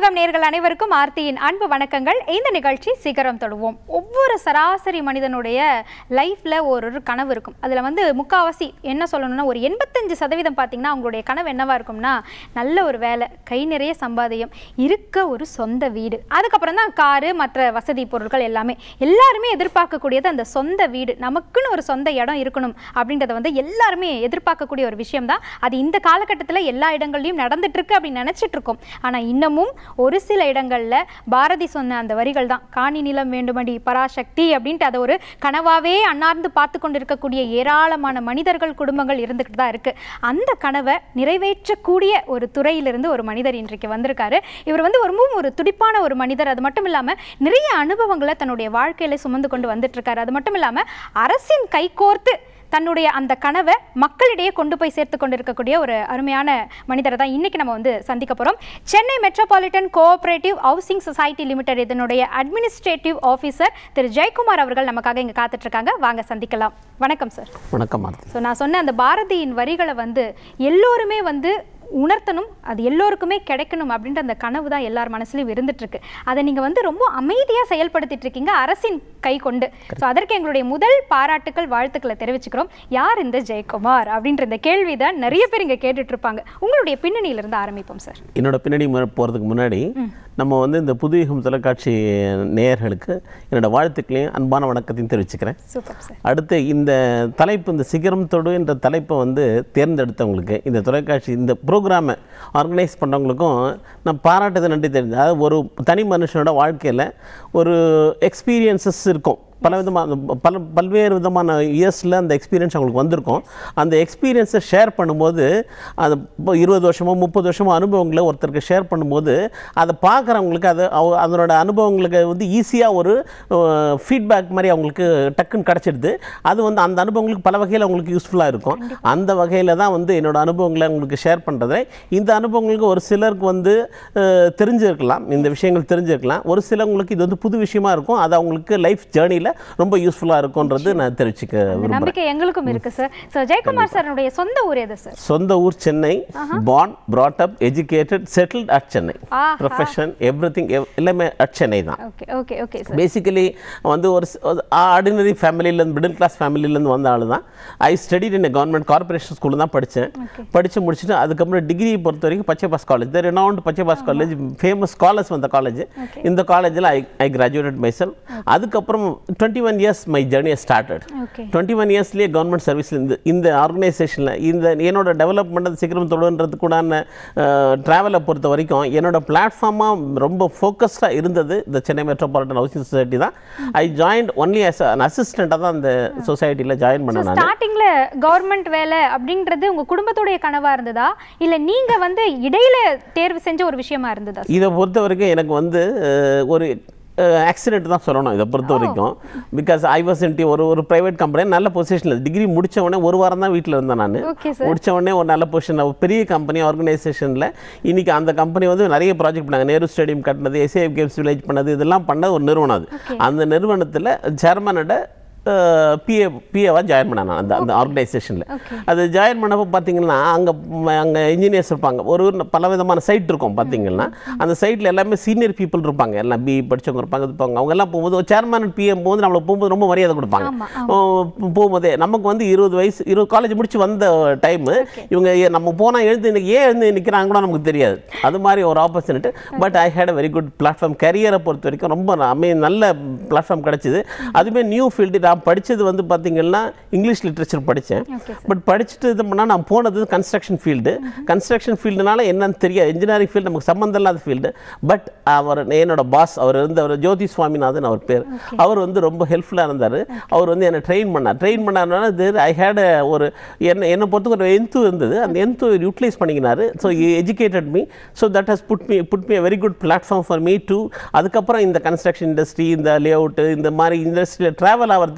புத்தகம் நேர்கள் அனைவருக்கும் ஆர்த்தியின் அன்பு வணக்கங்கள் இந்த நிகழ்ச்சி சிகரம் தொடுவோம் ஒவ்வொரு சராசரி மனிதனுடைய லைஃப்ல ஒரு ஒரு கனவு இருக்கும் அதுல வந்து முக்காவாசி என்ன சொல்லணும்னா ஒரு எண்பத்தஞ்சு சதவீதம் பார்த்தீங்கன்னா அவங்களுடைய கனவு என்னவா இருக்கும்னா நல்ல ஒரு வேலை கை நிறைய சம்பாதியம் இருக்க ஒரு சொந்த வீடு அதுக்கப்புறம் தான் காரு மற்ற வசதி பொருட்கள் எல்லாமே எல்லாருமே எதிர்பார்க்கக்கூடியது அந்த சொந்த வீடு நமக்குன்னு ஒரு சொந்த இடம் இருக்கணும் அப்படின்றத வந்து எல்லாருமே எதிர்பார்க்கக்கூடிய ஒரு விஷயம் தான் அது இந்த காலகட்டத்தில் எல்லா இடங்கள்லையும் நடந்துட்டு இருக்கு அப்படின்னு நினைச்சிட்டு இருக்கோம் ஆனா இன்னமும் ஒரு சில இடங்கள்ல பாரதி சொன்ன அந்த வரிகள் தான் காணி நிலம் வேண்டுமடி பராசக்தி அப்படின்ட்டு அதை ஒரு கனவாவே அன்னார்ந்து பார்த்து கொண்டிருக்கக்கூடிய ஏராளமான மனிதர்கள் குடும்பங்கள் இருந்துகிட்டு தான் இருக்கு அந்த கனவை நிறைவேற்றக்கூடிய ஒரு துறையிலிருந்து ஒரு மனிதர் இன்றைக்கு வந்திருக்காரு இவர் வந்து ரொம்பவும் ஒரு துடிப்பான ஒரு மனிதர் அது மட்டும் இல்லாம நிறைய அனுபவங்களை தன்னுடைய வாழ்க்கையில சுமந்து கொண்டு வந்துட்டு இருக்காரு அது மட்டும் இல்லாம அரசின் கைகோர்த்து தன்னுடைய அந்த கனவை மக்களிடையே கொண்டு போய் சேர்த்து கொண்டிருக்கக்கூடிய ஒரு அருமையான மனிதரை தான் இன்னைக்கு நம்ம வந்து சந்திக்க போறோம் Chennai metropolitan cooperative housing society limited இதனுடைய அட்மினிஸ்ட்ரேட்டிவ் ஆஃபீஸர் திரு ஜெயக்குமார் அவர்கள் நமக்காக இங்க காத்துட்டு இருக்காங்க வாங்க சந்திக்கலாம் வணக்கம் சார் வணக்கம் ஆர்த்தி ஸோ நான் சொன்ன அந்த பாரதியின் வரிகளை வந்து எல்லோருமே வந்து உணர்த்தணும் அது எல்லோருக்குமே கிடைக்கணும் அப்படின்ற அந்த கனவு தான் எல்லார் மனசுலையும் இருந்துட்டு இருக்கு அதை நீங்க வந்து ரொம்ப அமைதியா செயல்படுத்திட்டு இருக்கீங்க அரசின் கை கொண்டு ஸோ அதற்கு எங்களுடைய முதல் பாராட்டுக்கள் வாழ்த்துக்களை தெரிவிச்சுக்கிறோம் யார் இந்த ஜெயக்குமார் அப்படின்ற இந்த கேள்வி தான் நிறைய பேர் இங்க கேட்டுட்டு இருப்பாங்க உங்களுடைய பின்னணியில இருந்து ஆரம்பிப்போம் சார் என்னோட பின்னணி மு- போறதுக்கு முன்னாடி நம்ம வந்து இந்த புதுயுகம் தொலைக்காட்சி நேயர்களுக்கு என்னோட வாழ்த்துக்களையும் அன்பான வணக்கத்தையும் தெரிவிச்சுக்கிறேன் சூப்பர் சார் அடுத்து இந்த தலைப்பு இந்த சிகரம் தொடு என்ற தலைப்பை வந்து தேர்ந்தெடுத்தவங்களுக்கு இந்த தொலைக்காட்சி இந்த ப்ரோக்ராமை ஆர்கனைஸ் பண்ணவங்களுக்கும் நான் பாராட்டுறது நன்றி தெரிஞ்சு அதாவது ஒரு தனி மனுஷனோட வாழ்க்கையில் ஒரு எக்ஸ்பீரியன்சஸ் இருக்கும் பல விதமான பல பல்வேறு விதமான இயர்ஸில் அந்த எக்ஸ்பீரியன்ஸ் அவங்களுக்கு வந்திருக்கும் அந்த எக்ஸ்பீரியன்ஸை ஷேர் பண்ணும்போது அது இப்போ இருபது வருஷமோ முப்பது வருஷமோ அனுபவங்களை ஒருத்தருக்கு ஷேர் பண்ணும்போது அதை பார்க்குறவங்களுக்கு அது அவ- அதனோட அனுபவங்களுக்கு வந்து ஈஸியாக ஒரு ஃபீட்பேக் மாதிரி அவங்களுக்கு டக்குன்னு கிடச்சிடுது அது வந்து அந்த அனுபவங்களுக்கு பல வகையில் அவங்களுக்கு யூஸ்ஃபுல்லாக இருக்கும் அந்த வகையில் தான் வந்து என்னோட அனுபவங்களை உங்களுக்கு ஷேர் பண்ணுறதை இந்த அனுபவங்களுக்கு ஒரு சிலருக்கு வந்து அஹ், தெரிஞ்சிருக்கலாம் இந்த விஷயங்கள் தெரிஞ்சிருக்கலாம் ஒரு சிலவங்களுக்கு இது வந்து புது விஷயமா இருக்கும் அது அவங்களுக்கு லைஃப் ஜேர்னியில் ரொம்ப யூஸ்ஃபுல்லாக இருக்கும்ன்றது நான் தெரிவிச்சுக்க அந்த விரும்புகிறேன் நம்பிக்கை எங்களுக்கும் இருக்கு சார் ஸோ ஜெயக்குமார் சாருடைய சொந்த ஊர் எது சார் சொந்த ஊர் Chennai born brought up educated settled at Chennai ஆஹா. ப்ரொஃபஷன் எவ்ரி திங் எல்லாமே அட் சென்னை தான் okay okay okay sir basically வந்து ஒரு ஆர்டினரி ஃபேமிலியிலேருந்து மிடில் கிளாஸ் ஃபேமிலியிலேருந்து வந்த ஆள் தான் I studied in government corporation ஸ்கூலில் தான் படித்தேன் படித்து முடிச்சுட்டு அதுக்கப்புறம் டிகிரி பொறுத்த வரைக்கும் Pachaiyappa's college the renowned Pachaiyappa's college famous scholars வந்த காலேஜ் இந்த காலேஜில் ஐ ஐ கிராஜுவேட்டட் மைசெல் அதுக்கப்புறம் twenty one years my journey started okay twenty one இயர்ஸ்லேயே கவர்மெண்ட் சர்வீஸில் இந்த இந்த ஆர்கனைசேஷனில் இந்த என்னோட டெவலப்மெண்ட் சீக்கிரம் தொடுன்றது கூடான ட்ராவலை பொறுத்த வரைக்கும் என்னோட பிளாட்ஃபார்மாக ரொம்ப ஃபோக்கஸ்டாக இருந்தது இந்த சென்னை மெட்ரோபாலிட்டன் ஹவுசிங் சொசைட்டி தான் I joined only as an அசிஸ்டண்ட்டாக தான் இந்த சொசைட்டியில் ஜாயின் பண்ணேன் நான் ஸ்டார்டிங்ல கவர்மெண்ட் வேலை அப்படின்றது உங்க குடும்பத்துடைய கனவா இருந்ததா இல்ல நீங்க வந்து இடையில தேர்வு செஞ்ச ஒரு விஷயமா இருந்ததா இதை பொறுத்த வரைக்கும் எனக்கு வந்து அஹ், ஒரு ஆக்சிடென்ட் தான் சொல்லணும் இதை பொறுத்த வரைக்கும் பிகாஸ் ஐ வாஸ் இன்டி ஒரு ஒரு ப்ரைவேட் கம்பெனி நல்ல பொசிஷனில் டிகிரி முடிச்ச உடனே ஒரு வாரம் தான் வீட்டில் இருந்தேன் நான் ஓகே சார் முடிச்ச உடனே ஒரு நல்ல பொசிஷன் பெரிய கம்பெனி ஆர்கனைசேஷனில் இன்னைக்கு அந்த கம்பெனி வந்து நிறைய ப்ராஜெக்ட் பண்ணாங்க நேரு ஸ்டேடியம் கட்டினது எஸ்ஏஎஃப் கேம்ஸ் வில்லேஜ் பண்ணது இதெல்லாம் பண்ண ஒரு நிறுவனம் அது அந்த நிறுவனத்தில் சேர்மனோட பிஏ பிஏவாக ஜாயின் பண்ணேன் நான் அந்த அந்த ஆர்கனைசேஷனில் ஓகே அது ஜாயின் பண்ணப்போ பார்த்தீங்கன்னா அங்கே அங்கே இன்ஜினியர்ஸ் இருப்பாங்க ஒரு ஒரு பல விதமான சைட் இருக்கும் பார்த்தீங்கன்னா அந்த சைட்டில் எல்லாமே சீனியர் பீப்புள் இருப்பாங்க எல்லாம் பி படிச்சவங்க இருப்பாங்க இது இருப்பாங்க அவங்க எல்லாம் போகும்போது ஒரு சேர்மன் பிஎம் போகும்போது நம்மளுக்கு போகும்போது ரொம்ப மரியாதை கொடுப்பாங்க ஆமா ஓ, போகும்போதே நமக்கு வந்து இருபது வயசு இருபது காலேஜ் முடிச்சு வந்த டைமு இவங்க ஏ- நம்ம போனால் எழுந்து இன்னைக்கு ஏன் எழுந்து நிற்கிறாங்க கூட நமக்கு தெரியாது அது மாதிரி ஒரு opportunity but I had a very good platform கரியரை பொறுத்த வரைக்கும் ரொம்ப அமே நல்ல பிளாட்ஃபார்ம் கிடச்சிது அதுவுமே நியூ ஃபீல்டு நான் படித்தது வந்து பார்த்தீங்கன்னா இங்கிலீஷ் லிட்ரேச்சர் படித்தேன் ஓகே பட் படிச்சுட்டு இது பண்ணால் நான் போனது கன்ஸ்ட்ரக்ஷன் ஃபீல்டு கன்ஸ்ட்ரக்ஷன் ஃபீல்டுனால என்னன்னு தெரியாது இன்ஜினியரிங் ஃபீல்டு நமக்கு சம்மந்தம் இல்லாத ஃபீல்டு பட் அவர் என்னோட பாஸ் அவர் இருந்து அவர் ஜோதி சுவாமிநாதன் அவர் பேர் அவர் வந்து ரொம்ப ஹெல்ப்ஃபுல்லாக இருந்தார் அவர் வந்து என்னை ட்ரெயின் பண்ணார் ட்ரெயின் பண்ணாருனால இது ஐ ஹேட் ஒரு என்ன என்னை பொறுத்த ஒரு எந்து இருந்தது அந்த எந்து யூட்டிலைஸ் பண்ணிக்கினாரு so educated me so that has put me put me very good platform for me to அதுக்கப்புறம் இந்த கன்ஸ்ட்ரக்ஷன் இண்டஸ்ட்ரி இந்த லே அவுட்டு இந்த மாதிரி இண்டஸ்ட்ரியில் ட்ராவல் ஆகிறதுக்கு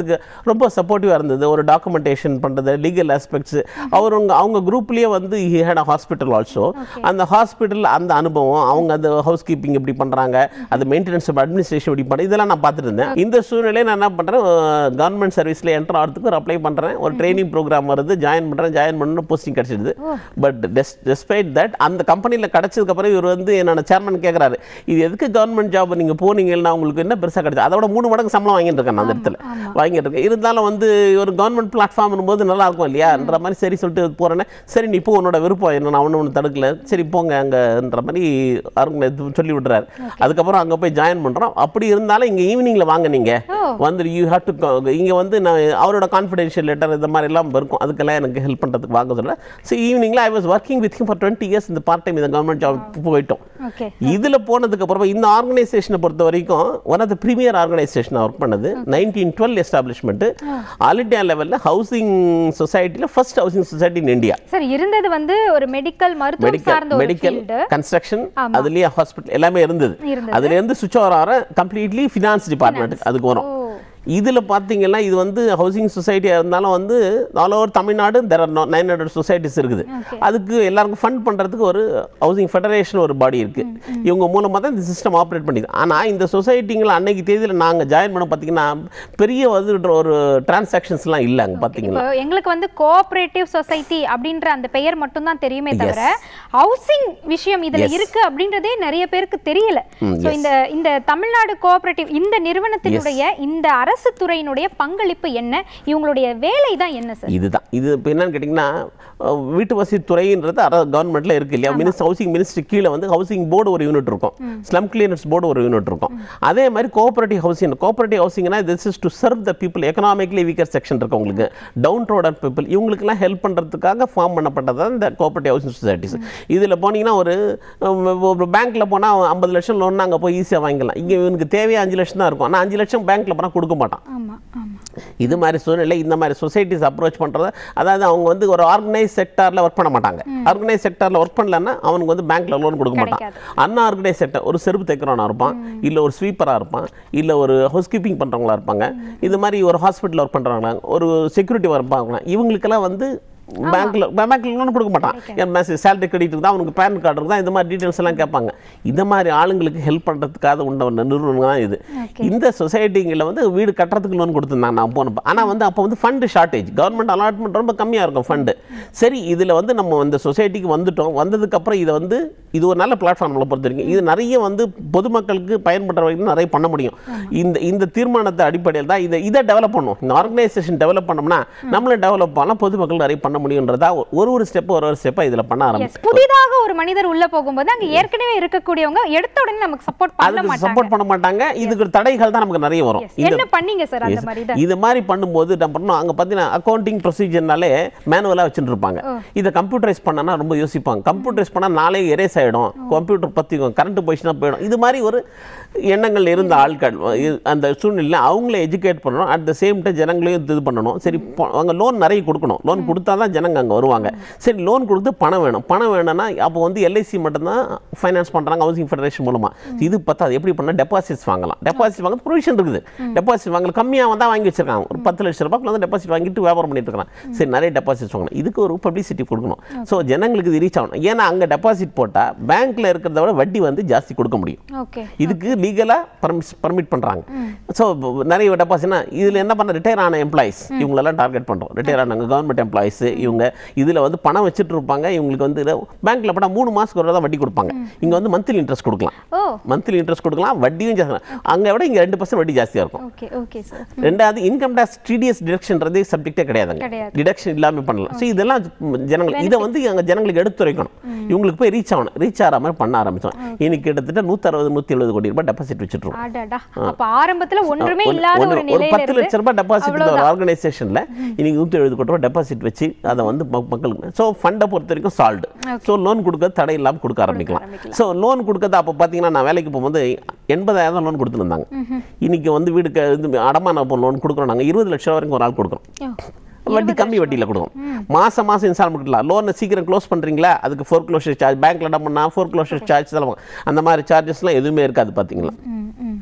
அதுக்கு ரொம்ப சப்போர்ட்டிவாக இருந்தது ஒரு டாக்குமெண்டேஷன் பண்ணுறது லீகல் ஆஸ்பெக்ட்ஸ் அவர் அவங்க அவங்க குரூப்லேயே வந்து he had a hospital also அந்த ஹாஸ்பிட்டல் அந்த அனுபவம் அவங்க அந்த ஹவுஸ் கீப்பிங் எப்படி பண்ணுறாங்க அது மெயின்டெனன்ஸ் அட்மினிஸ்ட்ரேஷன் எப்படி பண்ண இதெல்லாம் நான் பார்த்துட்டு இருந்தேன் இந்த சூழ்நிலையை நான் என்ன பண்ணுறேன் கவர்மெண்ட் சர்வீஸில் என்டர் ஆகிறதுக்கு ஒரு அப்ளை பண்ணுறேன் ஒரு ட்ரைனிங் ப்ரோக்ராம் வருது ஜாயின் பண்ணுறேன் ஜாயின் பண்ணணும் போஸ்டிங் கிடச்சிடுது பட் டெஸ்பைட் தட் அந்த கம்பெனியில் கிடச்சதுக்கப்புறம் இவர் வந்து என்னோட சேர்மன் கேட்குறாரு இது எதுக்கு கவர்மெண்ட் ஜாப் நீங்கள் போனீங்கன்னா உங்களுக்கு என்ன பெருசாக கிடைச்சது அதோட மூணு மடங்கு சம்பளம் வாங்கிட்டு இருக்கேன் நான் அந்த இடத்துல வாங்கிட்டு இருக்கேன் இருந்தாலும் வந்து ஒரு கவர்மெண்ட் பிளாட்ஃபார்ம் போது நல்லா இருக்கும் இல்லையான்ற மாதிரி சரி சொல்லிட்டு போகிறேன்னே சரி நீ இப்போ உன்னோட விருப்பம் என்ன நான் ஒன்றும் ஒன்று தடுக்கல சரி போங்க அங்கன்ற மாதிரி அவங்க சொல்லி விடுறாரு அதுக்கப்புறம் அங்கே போய் ஜாயின் பண்ணுறோம் அப்படி இருந்தாலும் இங்கே ஈவினிங்கில் வாங்க நீங்கள் வந்து யூ ஹேவ் டு இங்கே வந்து நான் அவரோட கான்ஃபிடென்ஷியல் லெட்டர் இந்த மாதிரி எல்லாம் இருக்கும் அதுக்கெல்லாம் எனக்கு ஹெல்ப் பண்ணுறதுக்கு வாங்க சொல்கிறேன் ஸோ ஈவினிங்கில் I was working with him for twenty years இந்த பார்ட் டைம் இந்த கவர்மெண்ட் ஜாப் போயிட்டோம் ஓகே இதில் போனதுக்கு அப்புறமா இந்த ஆர்கனைசேஷனை பொறுத்த வரைக்கும் one of the premier organisation work பண்ணது nineteen twelve establishment all India லெவலில் ஹவுசிங் சொசைட்டியில் first housing society in India sir இருந்தது வந்து ஒரு மெடிக்கல் மருத்துவம் மெடிக்கல் சார்ந்த ஒரு மெடிக்கல் ஃபீல்டு கன்ஸ்ட்ரக்ஷன் அதுலயே ஹாஸ்பிட்டல் எல்லாமே இருந்தது இருந்தது. அதுல இருந்து சுவிட்ச் ஓவர் ஆகிற கம்ப்ளீட்லி ஃபினான்ஸ் டிபார்ட்மெண்ட் அதுக்கு வரும் இதுல பாத்தீங்கன்னா இது வந்து ஹவுசிங் சொசைட்டியாக இருந்தாலும் வந்து all over Tamil Nadu there are nine hundred societies இருக்குது Okay. அதுக்கு எல்லாருக்கும் ஃபண்ட் பண்றதுக்கு ஒரு ஹவுசிங் ஃபெடரேஷன் ஒரு பாடி இருக்கு இவங்க மூலமா தான் இந்த சிஸ்டம் ஆப்ரேட் பண்ணிது ஆனா இந்த சொசைட்டிங்களை அன்னைக்கு தேதியில நாங்க ஜாயின் பண்ண பாத்தீங்கன்னா பெரிய வந்து ஒரு டிரான்சாக்ஷன்ஸ்லாம் இல்லை அங்கே பார்த்தீங்கன்னா இப்போ எங்களுக்கு வந்து கோஆபரேட்டிவ் சொசைட்டி அப்படின்ற அந்த பெயர் மட்டும் தான் தெரியுமே தவிர ஹவுசிங் விஷயம் இதுல Yes. இருக்கு அப்படின்றதே நிறைய பேருக்கு தெரியல ம், சோ yes. இந்த இந்த தமிழ்நாடு கோஆபரேட்டிவ் இந்த நிறுவனத்தினுடைய இந்த அரசு துறையினுடைய பங்களிப்பு என்ன இவங்களுடைய வேலை தான் என்ன சார் இதுதான் இது இப்போ என்னன்னு கேட்டிங்கன்னா அஹ், வீட்டு வசதி துறைன்றது அர கவர்மெண்ட்ல இருக்கு இல்லையா மினிஸ் ஹவுசிங் மினிஸ்ட்ரி கீழே வந்து ஹவுசிங் போர்டு ஒரு யூனிட் இருக்கும் ஸ்லம் கிளியரன்ஸ் போர்டு ஒரு யூனிட் இருக்கும் அதே மாதிரி கோஆபரேட்டிவ் ஹவுசிங் கோஆபரேட்டிவ் ஹவுசிங்னா this is to serve the people economically weaker section இருக்கு உங்களுக்கு டவுன் ரோடர் பீப்புள் இவங்களுக்குலாம் ஹெல்ப் பண்ணுறதுக்காக ஃபார்ம் பண்ணப்பட்டது தான் இந்த கோஆபரேட்டிவ் ஹவுசிங் சொசைட்டிஸ் இதில் போனீங்கன்னா ஒரு அஹ், ஒரு பேங்க்கில் போனால் ஐம்பது லட்சம் லோன் அங்கே போய் ஈஸியாக வாங்கிக்கலாம் இங்கே இவனுக்கு தேவையே அஞ்சு லட்சம் தான் இருக்கும் ஆனால் அஞ்சு லட்சம் பேங்க்கில் போனால் கொடுக்க மாட்டான் ஆமா ஆமா இது மாதிரி சூழ்நிலை இந்த மாதிரி சொசைட்டிஸ் அப்ரோச் பண்ணுறது அதாவது அவங்க வந்து ஒரு ஆர்கனைஸ் செக்டாரில் ஒர்க் பண்ண மாட்டாங்க ஆர்கனைஸ் செக்டாரில் ஒர்க் பண்ணலன்னா அவனுக்கு வந்து பேங்க்ல லோன் கொடுக்க மாட்டான் கிடைக்காது. அன்ஆர்கனைஸ் செக்டர் ஒரு செருப்பு தைக்கிறவனா இருப்பான் இல்லை ஒரு ஸ்வீப்பராக இருப்பான் இல்லை ஒரு ஹவுஸ் கீப்பிங் பண்ணுறவங்களா இருப்பாங்க இது மாதிரி ஒரு ஹாஸ்பிட்டல் ஒர்க் பண்ணுறவங்களா ஒரு செக்யூரிட்டி இருப்பாங்க இவங்களுக்கெல்லாம் வந்து பேங்க்ல பேங்க்ல லோன் கொடுக்க மாட்டான் என் மெசேஜ் சேலரி கிரெடிட் தான் அவனுக்கு பேன் கார்டு இருக்குதா இந்த மாதிரி டீட்டெயில்ஸ் எல்லாம் கேட்பாங்க இந்த மாதிரி ஆளுங்களுக்கு ஹெல்ப் பண்ணுறதுக்காக உண்ட நிறுவனம் தான் இது இந்த சொசைட்டிங்களில் வந்து வீடு கட்டுறதுக்கு லோன் கொடுத்துருந்தாங்க நான் போனப்போ ஆனால் வந்து அப்போ வந்து ஃபண்டு ஷார்ட்டேஜ் கவர்மெண்ட் அலாட்மெண்ட் ரொம்ப கம்மியாக இருக்கும் ஃபண்டு சரி இதில் வந்து நம்ம இந்த சொசைட்டிக்கு வந்துட்டோம் வந்ததுக்கப்புறம் இதை வந்து இது ஒரு நல்ல பிளாட்ஃபார்ம் நம்மளை பொறுத்த வரைக்கும் இது நிறைய வந்து பொதுமக்களுக்கு பயன்படுற வரைக்கும் நிறைய பண்ண முடியும் இந்த இந்த தீர்மானத்தை அடிப்படையில் தான் இதை இதை டெவலப் பண்ணும் இந்த ஆர்கனைசேஷன் டெவலப் பண்ணோம்னா நம்மளும் டெவலப் பண்ணால் பொதுமக்கள் நிறைய பண்ண முடியுன்றதா ஒரு ஒரு ஸ்டெப் ஒரு ஒரு ஸ்டெப்பாக இதில் பண்ண எஸ் ஆரம்பிச்சு புதிதாக ஒரு மனிதர் உள்ள போகும்போது அங்க ஏற்கனவே இருக்கக்கூடியவங்க எடுத்த உடனே நமக்கு சப்போர்ட் பண்ண அதுக்கு மாட்டாங்க சப்போர்ட் பண்ண மாட்டாங்க இதுக்கு தடைகள் தான் நமக்கு நிறைய வரும் Yes. என்ன பண்ணீங்க சார் அந்த மாதிரி இதை இது மாதிரி பண்ணும்போது நம்ம பண்ணோம் அங்கே பார்த்தீங்கன்னா அக்கௌண்டிங் ப்ரொசீஜர்னாலே மேனுவலாக வச்சுட்டு இருப்பாங்க இதை கம்ப்யூட்டரைஸ் பண்ணனா ரொம்ப யோசிப்பாங்க கம்ப்யூட்டரைஸ் பண்ணால் நாளே எரேஸ் ஆகிடும் கம்ப்யூட்டர் பற்றி கரண்ட் போயிடுச்சுன்னா போயிடும் இது மாதிரி ஒரு எண்ணங்கள் இருந்த ஆட்கள் இ- அந்த சூழ்நிலையில் அவங்கள எஜுகேட் பண்ணணும் அட் த சேம் டைம் ஜனங்களையும் இது பண்ணணும் சரி பொ- அவங்க லோன் நிறைய கொடுக்கணும் லோன் கொடுத்தா தான் ஜனங்க அங்கே வருவாங்க சரி லோன் கொடுத்து பணம் வேணும் பணம் வேணும்னா அப்போ வந்து எல்ஐசி மட்டும்தான் ஃபைனான்ஸ் பண்ணுறாங்க ஹவுசிங் ஃபெடரேஷன் மூலமாக இது பார்த்தா அது எப்படி பண்ணால் டெபாசிட்ஸ் வாங்கலாம் டெபாசிட் வாங்க ப்ரொவிஷன் இருக்குது டெபாசிட் வாங்கல கம்மியாக வந்தால் வாங்கி வச்சிருக்காங்க ஒரு பத்து லட்ச ரூபாய்க்குள்ள வந்து டெபாசிட் வாங்கிட்டு வியாபாரம் பண்ணிட்டு இருக்காங்க சரி நிறைய டெபாசிட்ஸ் வாங்கணும் இதுக்கு ஒரு பப்ளிசிட்டி கொடுக்கணும் ஸோ ஜனங்களுக்கு இது ரீச் ஆகணும் ஏன்னா அங்கே டெபாசிட் போட்டால் பேங்க்ல இருக்கிறத விட வட்டி வந்து ஜாஸ்தி கொடுக்க முடியும் ஓகே இதுக்கு லீகலாக பர்மிட் பர்மிட் பண்ணுறாங்க ஸோ நிறைய டெபாசிட்னா இதில் என்ன பண்ண ரிட்டையர் ஆன எம்ப்ளாயிஸ் இவங்களெல்லாம் டார்கெட் பண்ணுறோம் ரிட்டையர் ஆனாங்க கவர்மெண்ட் எம்ப்ளாயிஸ் இவங்க இதில் வந்து பணம் வச்சுட்டு இருப்பாங்க இவங்களுக்கு வந்து பேங்க்கில் போட்டால் மூணு மாதத்துக்கு ஒரு தான் வட்டி கொடுப்பாங்க இங்கே வந்து மந்த்லி இன்ட்ரெஸ்ட் கொடுக்கலாம் ஓ மந்த்லி இன்ட்ரெஸ்ட் கொடுக்கலாம் வட்டியும் ஜாஸ்தி அங்கே விட இங்கே ரெண்டு பர்சன்ட் வட்டி ஜாஸ்தியாக இருக்கும் ஓகே ஓகே சார் ரெண்டாவது இன்கம் டேக்ஸ் டிடிஎஸ் டிடக்ஷன்றதே சப்ஜெக்டே கிடையாதுங்க கிடையாது. டிடக்ஷன் இல்லாமல் பண்ணலாம் ஸோ இதெல்லாம் ஜனங்கள் இதை வந்து அங்கே ஜனங்களுக்கு எடுத்துரைக்கணும் இவங்களுக்கு போய் ரீச் ஆகணும் ரீச் ஆகிற மாதிரி பண்ண ஆரம்பிச்சோம் இன்னைக்கு கிட்டத்தட்ட நூற்றறுபது நூற்றி எழுபது கோடி ரூபாய் டெபாசிட் வச்சுருக்கோம் அடடா அப்ப ஆரம்பத்துல ஒன்றுமே ஒன்று- இல்லாத ஒன்று- ஒரு ஒரு நிலையில பத்து லட்ச இருந்து ரூபாய் டெபாசிட் ஒரு அவ்வளவுதான். ஆர்கனைசேஷன்ல இன்னைக்கு நூற்றி எழுபது கோடி ரூபாய் டெபாசிட் வச்சு அதை வந்து மக்- மக்களுக்கு ஸோ ஃபண்டை பொறுத்த வரைக்கும் சால்டு ஸோ லோன் கொடுக்கறது தடை இல்லாமல் கொடுக்க ஆரம்பிக்கலாம் ஆரம்பிக்கலாம். ஸோ லோன் கொடுக்கறது அப்போ பார்த்தீங்கன்னா நான் வேலைக்கு போகும்போது எண்பதாயிரம் லோன் கொடுத்துருந்தாங்க இன்னைக்கு வந்து வீடுக்கு இது அடமான லோன் கொடுக்குறோம் நாங்கள் இருபது லட்ச ரூபா வரைக்கும் ஒரு ஆள் கொடுக்குறோம் ஓ, வட்டி கம்மி வட்டியில் கொடுக்கும் மாசம் மாசம் இன்ஸ்டால்மெண்ட் கொடுக்கலாம் லோனை சீக்கிரம் க்ளோஸ் பண்ணுறீங்களா அதுக்கு ஃபோர் க்ளோஷர் சார்ஜ் பேங்க்ல இடம் பண்ணால் ஃபோர் க்ளோஷர் சார்ஜ் தருவாங்க அந்த மாதிரி சார்ஜஸ்லாம் எதுவுமே இருக்காது பார்த்தீங்களா ம், ம்.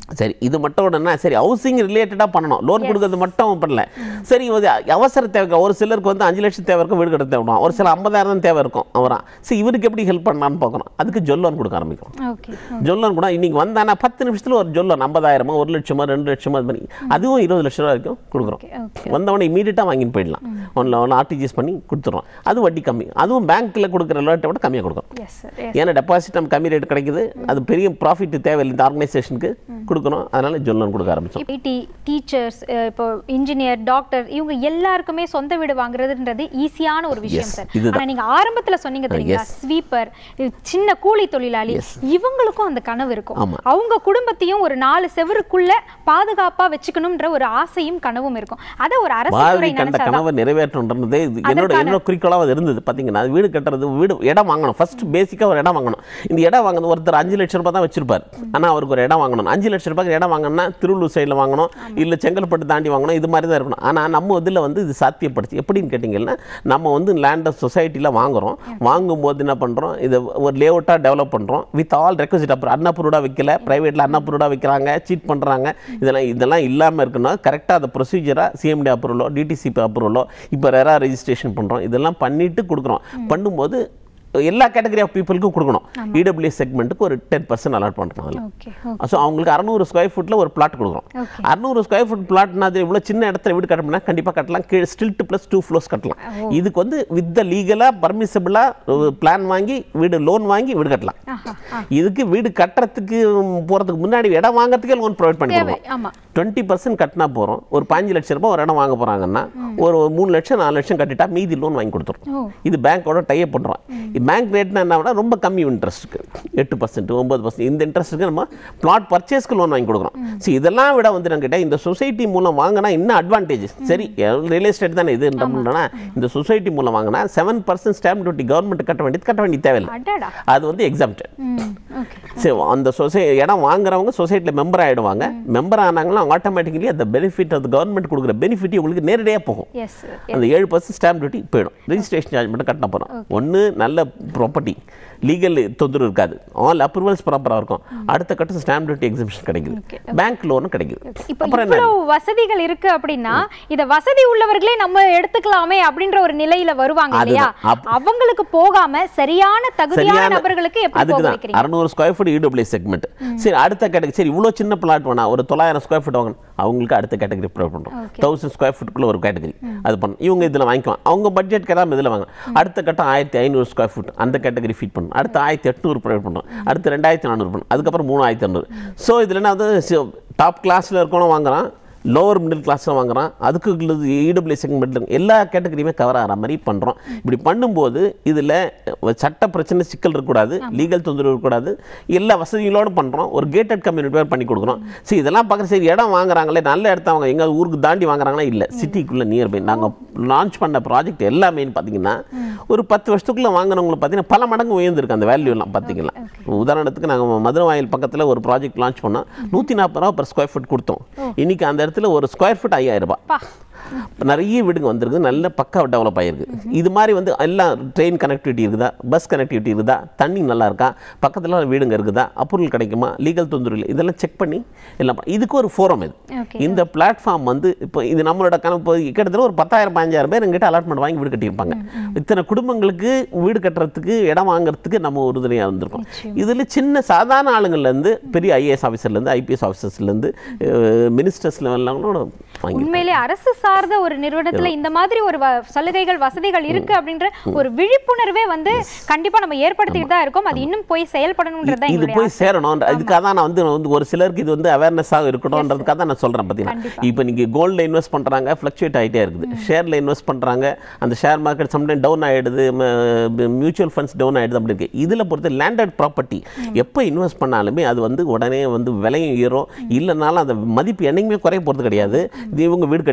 சரி இது மட்டும் உடனே சரி ஹவுசிங் ரிலேட்டடாக பண்ணணும் லோன் கொடுக்கறது மட்டும் பண்ணல சரி இது அவசர தேவை ஒரு சிலருக்கு வந்து அஞ்சு லட்சம் தேவை இருக்கும் வீடு கட்ட தேவை ஒரு சில ஐம்பதாயிரம் தான் தேவை இருக்கும் அவரா சரி இவருக்கு எப்படி ஹெல்ப் பண்ணலான்னு பார்க்கணும் அதுக்கு ஜொல் லோன் கொடுக்க ஆரம்பிக்கும் ஓகே ஜொல் லோன் கூட இன்னைக்கு வந்தானா பத்து நிமிஷத்தில் ஒரு ஜொல் லோன் ஐம்பதாயிரமோ ஒரு லட்சமோ ரெண்டு லட்சமோ அது மாதிரி அதுவும் இருபது லட்ச ரூபா வரைக்கும் கொடுக்குறோம் ஓகே ஓகே வந்தவொடனே இமீடியட்டாக வாங்கிட்டு போயிடலாம் ஒன்றில் ஒன்று ஆர்டிஜிஎஸ் பண்ணி கொடுத்துறோம் அது வட்டி கம்மி அதுவும் பேங்க்கில் கொடுக்குற ரேட்டை விட கம்மியாக கொடுக்குறோம் எஸ் சார் ஏன்னா டெபாசிட் நம்ம கம்மி ரேட் கிடைக்குது அது பெரிய ப்ராஃபிட் தேவையில்லை இந்த ஆர்கனைசேஷனுக்கு கொடுக்கணும் அதனால ஜொல் லோன் கொடுக்க ஆரம்பிச்சோம் ஐடி டீச்சர்ஸ் இப்போ இன்ஜினியர் டாக்டர் இவங்க எல்லாருக்குமே சொந்த வீடு வாங்குறதுன்றது ஈஸியான ஒரு விஷயம் Yes, சார் இதுதான். ஆனா நீங்க ஆரம்பத்துல சொன்னீங்க தெரியுங்களா ஸ்வீப்பர் சின்ன கூலி தொழிலாளி இவங்களுக்கும் அந்த கனவு இருக்கும் ஆமா. அவங்க குடும்பத்தையும் ஒரு நாலு செவருக்குள்ள பாதுகாப்பா வச்சுக்கணும்ன்ற ஒரு ஆசையும் கனவும் இருக்கும் அத ஒரு அரசு பாரதி துறை கண்ட நினைச்சாதான் கனவை நிறைவேற்றணுன்றது இது என்னோட அதற்கான- என்னோட குறிக்கோளாக அது இருந்தது பார்த்தீங்கன்னா அது வீடு கட்டுறது வீடு இடம் வாங்கணும் ஃபர்ஸ்ட் பேசிக்காக ஒரு இடம் வாங்கணும் இந்த இடம் வாங்கணும் ஒருத்தர் அஞ்சு லட்ச ரூபாய் தான் வச்சிருப்பார் ஆனால் அவருக்கு ஒரு இடம் வாங்கணும் அஞ்சு லட்ச ரூபாய்க்கு இடம் வாங்கணும்னா திருவள்ளூர் சைடில் வாங்கணும் இல்லை செங்கல்பட்டு தாண்டி வாங்கணும் இது மாதிரி தான் இருக்கணும் ஆனால் நம்ம இதில் வந்து இது சாத்தியப்படுத்தி எப்படின்னு கேட்டிங்கன்னா நம்ம வந்து லேண்டை சொசைட்டியில் வாங்குறோம் வாங்கும்போது என்ன பண்ணுறோம் இதை ஒரு லேஅவுட்டாக டெவலப் பண்ணுறோம் வித் ஆல் ரெக்வசிட் அப்புறம் அன்னப்ரூவ்டாக வைக்கல ப்ரைவேட்டில் அன்னப்ரூவ்டாக வைக்கிறாங்க சீட் பண்ணுறாங்க இதெல்லாம் இதெல்லாம் இல்லாமல் இருக்கணும் கரெக்டாக அந்த ப்ரொசீஜராக சிஎம்டி அப்ரூவலோ டிடிசிபி அப்ரூவலோ இப்போ ரெரா ரெஜிஸ்ட்ரேஷன் பண்ணுறோம் இதெல்லாம் பண்ணிட்டு கொடுக்குறோம் பண்ணும்போது எல்லா கேட்டகரி ஆஃப் பீப்புளுக்கும் கொடுக்கணும் இடபிள்யூஎஸ் செக்மெண்ட்டுக்கு ஒரு டென் பர்சன்ட் அலாட் பண்ணுறோம் அதில் ஓகே ஸோ அவங்களுக்கு அறநூறு ஸ்கொயர் ஃபுட்டில் ஒரு பிளாட் கொடுக்குறோம் Okay. அறநூறு ஸ்கொயர் ஃபுட் பிளாட்னா அது இவ்வளோ சின்ன இடத்துல வீடு கட்டணும்னா கண்டிப்பாக கட்டலாம் கீழே ஸ்டில்ட் ப்ளஸ் டூ ஃப்ளோர்ஸ் கட்டலாம் இதுக்கு வந்து வித் த லீகலாக பர்மிசபிளாக பிளான் வாங்கி வீடு லோன் வாங்கி வீடு கட்டலாம் ஆஹா ஆ. இதுக்கு வீடு கட்டுறதுக்கு போகிறதுக்கு முன்னாடி இடம் வாங்குறதுக்கே லோன் ப்ரொவைட் பண்ணி தேவை கொடுக்கணும் ஆமா டுவெண்ட்டி பர்சன்ட் கட்டினா போகிறோம் ஒரு பாஞ்சு லட்ச ரூபாய் ஒரு இடம் வாங்க போகிறாங்கன்னா ஒரு மூணு லட்சம் நாலு லட்சம் கட்டிட்டா மீதி லோன் வாங்கி கொடுத்துரும் ஓ இது பேங்க்கோட டைப் பண்ணுறோம் பேங்க் ரேட்னா என்ன பண்ணா ரொம்ப கம்மி இன்ட்ரெஸ்ட்டுக்கு எட்டு பர்சன்ட் ஒன்பது பர்சன்ட் இந்த இன்ட்ரெஸ்ட்டுக்கு நம்ம பிளாட் பர்ச்சேஸ்க்கு லோன் வாங்கி கொடுக்குறோம் சரி இதெல்லாம் விட வந்து நான் கேட்டேன் இந்த சொசைட்டி மூலம் வாங்கினா இன்னும் அட்வான்டேஜ் சரி ரியல் எஸ்டேட் தானே இது பண்ணா இந்த சொசைட்டி மூலம் வாங்கினா seven percent stamp duty government கட்ட வேண்டியது கட்ட வேண்டிய தேவையில்லை அடடா அது வந்து எக்ஸாம்ட் ம் ஓகே சரி அந்த சொசை இடம் வாங்குறவங்க சொசைட்டியில் மெம்பர் ஆகிடுவாங்க மெம்பர் ஆனாங்கன்னா ஆட்டோமேட்டிக்கலி அந்த பெனிஃபிட் அந்த கவர்மெண்ட் கொடுக்குற பெனிஃபிட் உங்களுக்கு நேரடியாக போகும் எஸ் அந்த ஏழு பர்சன்ட் ஸ்டாம்ப் டியூட்டி போயிடும் ரெஜிஸ்ட்ரேஷன் சார்ஜ் மட்டும் கட்டின போகிறோம் ஒன்று நல்ல ப்ராப்பர்ட்டி லீகல் தொந்தரவு இருக்காது ஆல் அப்ரூவல்ஸ் ப்ராப்பராக இருக்கும் அடுத்த கட்ட ஸ்டாம்ப் டியூட்டி எக்ஸிபிஷன் Okay. கிடைக்குது பேங்க் லோனும் கிடைக்குது இப்போ அப்புறம் என்ன இவ்வளவு வசதிகள் இருக்கு அப்படின்னா இத வசதி உள்ளவர்களே நம்ம எடுத்துக்கலாமே அப்படின்ற ஒரு நிலையில வருவாங்க இல்லையா அதுதான். அப்- அவங்களுக்கு போகாம சரியான தகுதியான சரியான நபர்களுக்கு எப்படி போக அதுக்கு தான் வைக்கிறீங்க அறுநூறு ஸ்கொயர் ஃபீட் இடபிள்யூ செக்மெண்ட் சரி அடுத்த கேட்டகரி சரி இவ்வளோ சின்ன பிளாட் வேணா ஒரு தொள்ளாயிரம் ஸ்கொயர் ஃபீட் வாங்கணும் அவங்களுக்கு அடுத்த கேட்டகரி ப்ரொவைட் பண்ணுறோம் Okay. தௌசண்ட் ஸ்கொயர் ஃபீட்டுக்குள்ள ஒரு கேட்டகரி அது பண்ணணும் இவங்க இதில் வாங்கிக்குவாங்க அவங்க பட்ஜெட் கேட்டால் இதில் வாங்க அடுத்த கட்டம் ஆயிரத்தி ஐநூறு ஸ்கொயர் ஃபீட் அந்த கேட்டகரி ஃபீட் பண்ணணும் அடுத்து ஆயிரத்தி எட்நூறு ப்ரொவைட் பண்ணுறோம் அடுத்து ரெண்டாயிரத்தி நானூறு பண்ணணும் அதுக்கப்புறம் மூணாயிரத்தி ஐநூறு ஸோ இதில் என்ன வந்து டாப் கிளாஸில் இருக்கணும் வாங்குறான் லோவர் மிடில் கிளாஸில் வாங்குறான் அதுக்கு இடபிள்யூ செக்மெண்ட் எல்லா கேட்டகரியுமே கவர் ஆகிற மாதிரி பண்ணுறோம் இப்படி பண்ணும்போது இதில் சட்ட பிரச்சனை சிக்கல் இருக்கக்கூடாது லீகல் தொந்தரவு இருக்கக்கூடாது எல்லா வசதிகளோடு பண்ணுறோம் ஒரு கேட்டட் கம்யூனிட்டி வேறு பண்ணி கொடுக்குறோம் சரி இதெல்லாம் பார்க்குற சரி இடம் வாங்குறாங்களே நல்ல இடத்த அவங்க எங்கள் ஊருக்கு தாண்டி வாங்குறாங்களா இல்லை சிட்டிக்குள்ளே நியர்பை நாங்கள் லான்ச் பண்ண ப்ராஜெக்ட் எல்லாமே பார்த்தீங்கன்னா ஒரு பத்து வருஷத்துக்குள்ளே வாங்குறவங்களுக்கு பார்த்தீங்கன்னா பல மடங்கு உயர்ந்திருக்கு அந்த வேல்யூலாம் பார்த்தீங்கன்னா உதாரணத்துக்கு நாங்கள் மதுரை வாயில் பக்கத்தில் ஒரு ப்ராஜெக்ட் லான்ச் பண்ணோம் நூற்றி நாற்பது ரூபா per ஸ்கொயர் ஃபீட் கொடுத்தோம் இன்னைக்கு அந்த இடத்துல ஒரு ஸ்கொயர் ஃபீட் ஐயாயிரம் ரூபாய் பா இப்ப நிறைய வீடுங்க வந்திருக்கு நல்ல பக்கா டெவலப் ஆகிருக்கு இது மாதிரி வந்து எல்லாம் ட்ரெயின் கனெக்டிவிட்டி இருக்குதா பஸ் கனெக்டிவிட்டி இருக்குதா தண்ணி நல்லா இருக்கா பக்கத்தில் வீடுங்க இருக்குதா அப்ரூவல் கிடைக்குமா லீகல் தொந்தரவு இல்லை இதெல்லாம் செக் பண்ணி எல்லாம் ப- இதுக்கு ஒரு ஃபோரம் இது ஓகே இந்த பிளாட்ஃபார்ம் வந்து இப்போ இது நம்மளோட கணக்கு கிட்டத்தட்ட ஒரு பத்தாயிரம் பதினஞ்சாயிரம் பேர் எங்கிட்ட அலாட்மெண்ட் வாங்கி வீடு கட்டியிருப்பாங்க இத்தனை குடும்பங்களுக்கு வீடு கட்டுறதுக்கு இடம் வாங்குறதுக்கு நம்ம உறுதுணையாக இருந்திருக்கோம் இதில் சின்ன சாதாரண ஆளுங்கள்லேருந்து பெரிய ஐஏஎஸ் ஆஃபீஸர்லேருந்து ஐபிஎஸ் ஆஃபீஸர்ஸ்லேருந்து மினிஸ்டர்ஸ் லெவல்லாம் கூட வாங்கி உண்மையிலே அரசு சார்ந்த ஒரு நிறுவனத்துல இந்த மாதிரி ஒரு வ- சலுகைகள் வசதிகள் இருக்கு அப்படின்ற ஒரு விழிப்புணர்வே வந்து கண்டிப்பா நம்ம ஏற்படுத்திட்டு தான் இருக்கோம் அது இன்னும் போய் செயல்படணும்ன்றதுதான் இது எங்களுடைய போய் சேரணும் இதுக்காக தான் நான் வந்து வந்து ஒரு சிலருக்கு இது வந்து அவேர்னஸாக இருக்கணும்ன்றதுக்காக தான் நான் சொல்கிறேன் பார்த்தீங்கன்னா கண்டிப்பா. இப்போ நீங்கள் கோல்டில் இன்வெஸ்ட் பண்ணுறாங்க ஃப்ளக்சுவேட் ஆகிட்டே இருக்குது ஷேரில் இன்வெஸ்ட் பண்ணுறாங்க அந்த ஷேர் மார்க்கெட் சம்டைம் டவுன் ஆகிடுது மியூச்சுவல் ஃபண்ட்ஸ் டவுன் ஆகிடுது அப்படி இருக்கு இதில் பொறுத்து லேண்டட் ப்ராப்பர்ட்டி எப்போ இன்வெஸ்ட் பண்ணாலுமே அது வந்து உடனே வந்து விலையும் ஏறும் இல்லைனாலும் அந்த மதிப்பு என்னைக்குமே குறைய போகிறது கிடையாது இது இவங்க வீடு கட்டின்னு இருக்கலாம்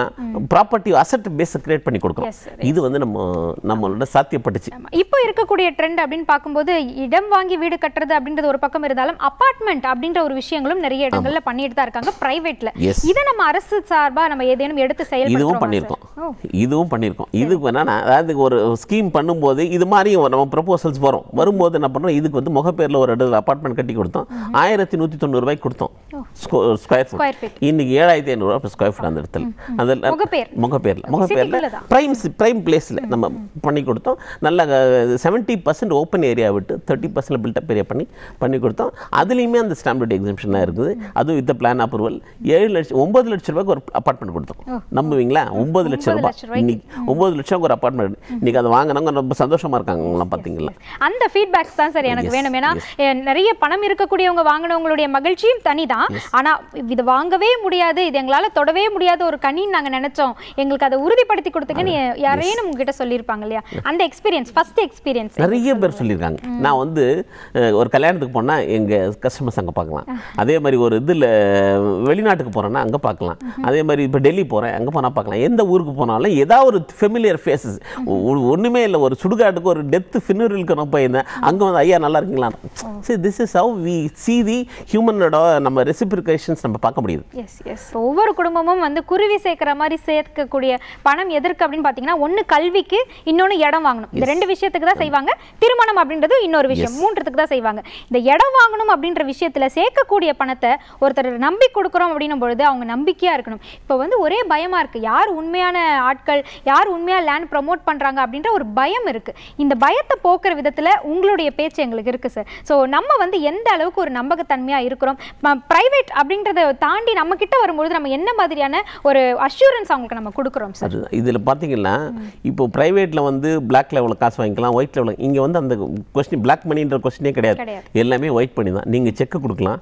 ப்ராப்பர்ட்டி அசட் பேஸ் கிரியேட் பண்ணி கொடுக்குறோம் Yes, sir. இது வந்து நம்ம நம்மளோட சாத்தியப்பட்டுச்சு ஆமா. இப்போ இருக்கக்கூடிய ட்ரெண்ட் அப்படின்னு பார்க்கும்போது இடம் வாங்கி வீடு கட்டுறது அப்படின்றது ஒரு பக்கம் இருந்தாலும் அபார்ட்மெண்ட் அப்படின்ற ஒரு விஷயங்களும் நிறைய இடங்கள்ல பண்ணிட்டு தான் இருக்காங்க பிரைவேட்ல Yes. இதை நம்ம அரசு சார்பா நம்ம ஏதேனும் எடுத்து இதுவும் செயல்படுத்துறோமா பண்ணியிருக்கோம் சார்? ஓ, இதுவும் பண்ணியிருக்கோம் இதுக்கு என்னன்னா அதாவது ஒரு ஸ்கீம் பண்ணும்போது இது மாதிரி நம்ம ப்ரப்போசல்ஸ் வரும் வரும்போது என்ன பண்ணுறோம் இதுக்கு வந்து முகப்பேரில் ஒரு இடத்துல அப்பார்ட்மெண்ட் கட்டி கொடுத்தோம் ஆயிரத்தி நூற்றி தொண்ணூறு ரூபாய்க்கு கொடுத்தோம் ஸ்கொயர் Square ஃபீட் feet. இன்னைக்கு ஏழாயிரத்தி ஐநூறுரூவா ஸ்கொயர் ஃபீட் அந்த இடத்துல அந்த முகப்பேர். முகப்பேரில் முகப்பேரில் City-க்குள்ளதான். ப்ரைம் ப்ரைம் பிளேஸில் நம்ம பண்ணி கொடுத்தோம் நல்ல செவன்ட்டி பர்சன்ட் ஓப்பன் ஏரியா விட்டு தேர்ட்டி பர்சன்ட் பில்டப் ஏரியா பண்ணி பண்ணி கொடுத்தோம் அதுலேயுமே அந்த ஸ்டாம்ப் டியூட்டி எக்ஸிபிஷன்லாம் இருக்குது அதுவும் வித் பிளான் அப்ரூவல் ஏழு லட்சம் ஒன்பது லட்சம் ரூபாய்க்கு ஒரு அப்பார்ட்மெண்ட் கொடுத்தோம் நம்புவீங்களா ஒன்பது லட்சம் ஒன்பது ரூபாய் லட்சம் ரூபாய்க்கு. இன்னைக்கு ஒன்பது லட்சம் ஒரு அப்பார்ட்மெண்ட் இன்னைக்கு அதை வாங்கினவங்க ரொம்ப சந்தோஷமா இருக்காங்க அவங்களாம் பார்த்தீங்களா அந்த ஃபீட்பேக்ஸ் தான் சார் எனக்கு Yes, வேணும் ஏன்னா yes. எ, நிறைய பணம் இருக்கக்கூடியவங்க வாங்கினவங்களுடைய மகிழ்ச்சியும் தனிதான் ஆனா இது வாங்கவே முடியாது இது எங்களால தொடவே முடியாத ஒரு கனின்னு நாங்க நினைச்சோம் எங்களுக்கு அதை உறுதிப்படுத்தி கொடுத்துங்கன்னு யாரேனும் உங்ககிட்ட சொல்லியிருப்பாங்க இல்லையா அந்த எக்ஸ்பீரியன்ஸ் ஃபர்ஸ்ட் எக்ஸ்பீரியன்ஸ் நிறைய பேர் சொல்லியிருக்காங்க நான் வந்து அஹ், ஒரு கல்யாணத்துக்கு போனால் எங்கள் கஸ்டமர்ஸ் அங்கே பார்க்கலாம் அதே மாதிரி ஒரு இதில் வெளிநாட்டுக்கு போகிறேன்னா அங்கே பார்க்கலாம் அதே மாதிரி இப்போ டெல்லி போகிறேன் அங்கே போனால் பார்க்கலாம் எந்த ஊருக்கு போனாலும் ஏதாவது ஒரு ஃபெமிலியர் ஃபேஸஸ் ஒன்றுமே இல்லை ஒரு சுடுகாட்டுக்கு ஒரு டெத்து ஃபினரலுக்கு நான் போயிருந்தேன் அங்கே வந்து ஐயா நல்லா இருக்கீங்களா சரி this is how we see the ஹியூமனோட நம்ம ரெசிபிரிகேஷன்ஸ் நம்ம பார்க்க முடியுது எஸ் எஸ் ஒவ்வொரு குடும்பமும் வந்து குருவி சேர்க்கிற மாதிரி சேர்க்கக்கூடிய பணம் எதற்கு அப்படின்னு பார்த்தீங்கன்னா ஒன்று கல்விக்கு இன்னொன்று இடம் வாங்கணும் இந்த ரெண்டு விஷயத்துக்கு தான் செய்வாங்க திருமணம் அப்படின்றது இன்னொரு விஷயம் மூன்றதுக்கு தான் செய்வாங்க இந்த இடம் வாங்கணும் அப்படின்ற விஷயத்துல சேர்க்கக்கூடிய பணத்தை ஒருத்தர் நம்பி கொடுக்குறோம் அப்படின்னும் பொழுது அவங்க நம்பிக்கையா இருக்கணும் இப்போ வந்து ஒரே பயமா இருக்கு யார் உண்மையான ஆட்கள் யார் உண்மையா லேண்ட் ப்ரமோட் பண்றாங்க அப்படின்ற ஒரு பயம் இருக்கு இந்த பயத்தை போக்குற விதத்துல உங்களுடைய பேச்சு எங்களுக்கு இருக்கு சார் ஸோ நம்ம வந்து எந்த அளவுக்கு ஒரு நம்பகத்தன்மையா இருக்கிறோம் பிரைவேட் அப்படின்றத தாண்டி நம்ம கிட்ட வரும்பொழுது நம்ம என்ன மாதிரியான ஒரு அஷூரன்ஸ் அவங்களுக்கு நம்ம கொடுக்குறோம் சார் அதுதான் இதில் பார்த்தீங்கன்னா இப்போ ப்ரைவேட்டில் வந்து பிளாக் லெவலில் காசு வாங்கிக்கலாம் ஒயிட் லெவலில் இங்கே வந்து அந்த கொஸ்டின் பிளாக் மணின்ற கொஸ்டினே கிடையாது கிடையாது. எல்லாமே ஒயிட் பண்ணி தான் நீங்கள் செக்கு கொடுக்கலாம்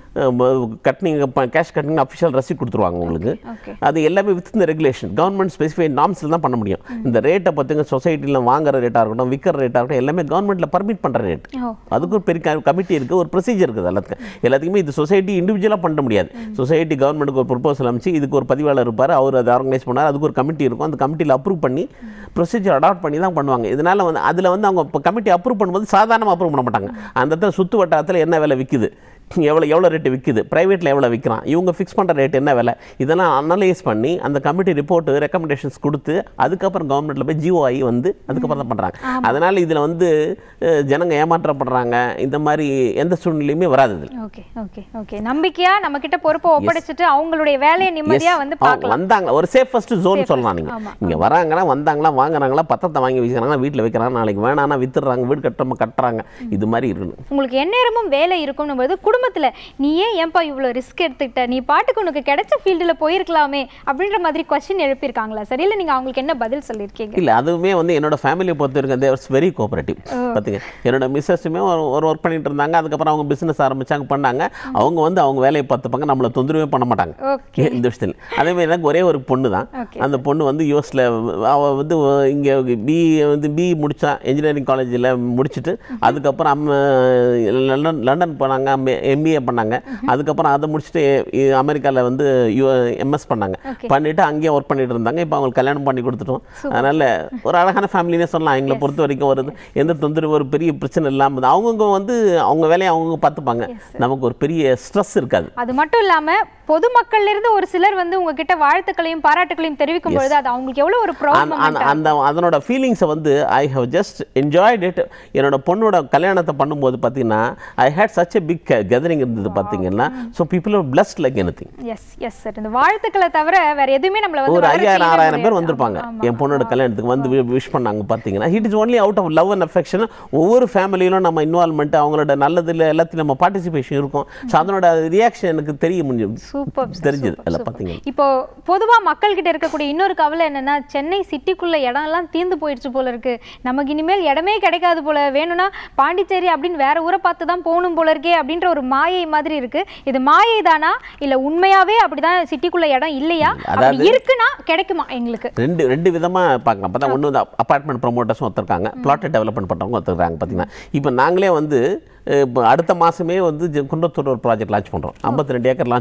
கட்டினீங்க கேஷ் கட்டினீங்க அஃபிஷியல் ரசீட் கொடுத்துருவாங்க உங்களுக்கு ஓகே அது எல்லாமே வித் இந்த ரெகுலேஷன் கவர்மெண்ட் ஸ்பெசிஃபைட் நார்ம்ஸில் தான் பண்ண முடியும் இந்த ரேட்டை பார்த்துங்க சொசைட்டியில் வாங்குற ரேட்டாக இருக்கட்டும் விற்கிற ரேட்டாக இருக்கட்டும் எல்லாமே கவர்மெண்ட்டில் பர்மிட் பண்ணுற ரேட் ஓ அதுக்கு ஒரு பெரிய கமிட்டி இருக்குது ஒரு ப்ரொசீஜர் இருக்குது எல்லாத்துக்கும் எல்லாத்துக்குமே இது சொசைட்டி இண்டிவிஜுவலாக பண்ண முடியாது சொசைட்டி கவர்மெண்ட்டுக்கு ஒரு ப்ரொபோசல் அமைச்சு இதுக்கு ஒரு பதிவாளர் இருப்பார் அவர் அதை ஆர்கனைஸ் பண்ணார் அதுக்கு ஒரு கமிட்டி இருக்கும் அந்த கமிட்டியில் அப்ரூவ் பண்ணி ப்ரொசீஜர் அடாப்ட் பண்ணி தான் பண்ணுவாங்க இதனால் வந்து அதில் வந்து அவங்க இப்போ கமிட்டி அப்ரூவ் பண்ணும்போது சாதாரணமாக அப்ரூவ் பண்ண மாட்டாங்க அந்த இடத்துல சுற்று வட்டாரத்தில் என்ன விலை விற்குது எவ்வளோ எவ்வளோ ரேட்டு விற்குது ப்ரைவேட்டில் எவ்வளோ விற்கிறான் இவங்க ஃபிக்ஸ் பண்ணுற ரேட் என்ன விலை இதெல்லாம் அனலைஸ் பண்ணி அந்த கமிட்டி ரிப்போர்ட்டு ரெக்கமெண்டேஷன்ஸ் கொடுத்து அதுக்கப்புறம் கவர்மெண்ட்டில் போய் ஜிஓ ஆகி வந்து அதுக்கப்புறம் தான் பண்ணுறாங்க அதனால் இதில் வந்து அஹ், ஜனங்க ஏமாற்றப்படுறாங்க இந்த மாதிரி எந்த சூழ்நிலையுமே வராது இதில் ஓகே ஓகே ஓகே நம்பிக்கையா நம்ம கிட்ட பொறுப்பை ஒப்படைச்சிட்டு அவங்களுடைய வேலையை நிம்மதியா வந்து அவங்க பார்க்கலாம் வந்தாங்க ஒரு சேஃபஸ்ட் ஜோன் சொல்லலாம் நீங்க ஆமா. இங்க வராங்கன்னா வந்தாங்களா வாங்குறாங்களா பத்திரத்தை வாங்கி வச்சுக்கிறாங்களா வீட்டில் வைக்கிறாங்க நாளைக்கு வேணான்னா வித்துடுறாங்க வீடு கட்டுறோம் கட்டுறாங்க இது மாதிரி இருக்கணும் உங்களுக்கு எந்நேரமும் வேலை இருக்கும்னும் போது குடும்பத்துல நீ ஏன் ஏன்பா இவ்வளோ ரிஸ்க் எடுத்துக்கிட்ட நீ பாட்டுக்கு உனக்கு கிடைச்ச ஃபீல்டில் போயிருக்கலாமே அப்படின்ற மாதிரி கொஸ்டின் எழுப்பியிருக்காங்களா சரி இல்லை நீங்க அவங்களுக்கு என்ன பதில் சொல்லியிருக்கீங்க இல்ல அதுவுமே வந்து என்னோட ஃபேமிலியை பொறுத்த வரைக்கும் தேவர்ஸ் வெரி கோஆபரேட்டிவ் பார்த்தீங்க என்னோட மிஸ்ஸஸுமே ஒரு ஒரு ஒர்க் பண்ணிட்டு இருந்தாங்க அதுக்கப்புறம் அவங்க பிசினஸ் ஆரம்பிச்சாங்க பண்ணாங்க அவங்க வந்து அவங்க வேலையை பார்த்துப்பாங்க நம்மளை தொந்தரவே பண்ண மாட்டாங்க ஓகே இந்த விஷயத்தில் அதே மாதிரி எனக்கு ஒரே ஒரு பொண்ணு தான் Okay. அந்த பொண்ணு வந்து யூஎஸில் அவள் வந்து இங்கே பி வந்து பி முடிச்சா இன்ஜினியரிங் காலேஜில் முடிச்சுட்டு அதுக்கப்புறம் அம்ம லண்டன் லண்டன் போனாங்க எம்பிஏ பண்ணாங்க அதுக்கப்புறம் அதை முடிச்சுட்டு அமெரிக்காவில் வந்து யூ எம்எஸ் பண்ணாங்க Okay. பண்ணிட்டு அங்கேயே ஒர்க் பண்ணிட்டு இருந்தாங்க இப்போ அவங்களுக்கு கல்யாணம் பண்ணி கொடுத்துட்டோம் அதனால ஒரு அழகான ஃபேமிலினே சொல்லலாம் எங்களை பொறுத்த வரைக்கும் ஒரு எந்த தொந்தரவு ஒரு பெரிய பிரச்சனை இல்லாமல் அவங்கவுங்க வந்து அவங்க வேலையை அவங்கவுங்க பார்த்துப்பாங்க நமக்கு ஒரு பெரிய ஸ்ட்ரெஸ் இருக்காது அது மட்டும் இல்லாம பொதுமக்கள்ல இருந்து ஒரு சிலர் வந்து உங்ககிட்ட வாழ்த்துக்களையும் பாராட்டுகளையும் தெரிவிக்கும் பொழுது அது அவங்களுக்கு எவ்வளவு ஒரு ப்ரௌட் அந்த- அந்த- அந்த அதனோட ஃபீலிங்ஸை வந்து I have just enjoyed it என்னோட பொண்ணோட கல்யாணத்தை பண்ணும்போது பார்த்தீங்கன்னா I had such a big gathering இருந்தது பார்த்தீங்கன்னா so people are blessed like anything yes yes sir இந்த வாழ்த்துக்களை தவிர வேற எதுவுமே நம்மள வந்து ஒரு வளர ஐயாயிரம் செய்யவே ஆறாயிரம் பேர் முடியாது. வந்திருப்பாங்க ஆமா. என் பொண்ணோட கல்யாணத்துக்கு வந்து விஷ் பண்ணாங்க பார்த்தீங்கன்னா it is only out of love and affection ஒவ்வொரு ஃபேமிலியிலும் நம்ம இன்வால்மெண்ட் அவங்களோட நல்லதுல எல்லாத்தையும் நம்ம பார்ட்டிசிபேஷன் இருக்கும் ஸோ அதனோட ரியாக்ஷன் எனக்கு தெரிய முடியும் சூப்பர் தெரிஞ்சது அதில் பார்த்தீங்கன்னா இப்போ பொதுவா மக்கள் கிட்ட இருக்கக்கூடிய இன்னொரு கவலை என்னன்னா சென்னை சிட்டிக்குள்ள இடம் எல்லாம் தீர்ந்து போயிடுச்சு போல இருக்கு நமக்கு இனிமேல் இடமே கிடைக்காது போல வேணும்னா பாண்டிச்சேரி அப்படின்னு வேற ஊரை பார்த்து தான் போகணும் போல இருக்கே அப்படின்ற ஒரு மாயை மாதிரி இருக்கு இது மாயை தானா இல்ல உண்மையாவே அப்படிதான் சிட்டிக்குள்ள இடம் இல்லையா அப்படி இருக்குன்னா கிடைக்குமா எங்களுக்கு ரெண்டு ரெண்டு விதமாக பார்க்கலாம் பார்த்தா ஒன்று வந்து அப்பார்ட்மெண்ட் ப்ரொமோட்டர்ஸும் ஒருத்தருக்காங்க பிளாட்டை டெவலப்மெண்ட் பண்ணுறவங்க ஒருத்தருக்காங்க பார்த்தீங்கன்னா இப்போ நாங்களே வந்து அஹ், இப்போ அடுத்த மாதமே வந்து ஜ- குன்றத்தூர் ஒரு ப்ராஜெக்ட் லான்ச் பண்ணுறோம் ஐம்பத்தி ரெண்டு ஏக்கர் லான்ச் பண்ணுறோம்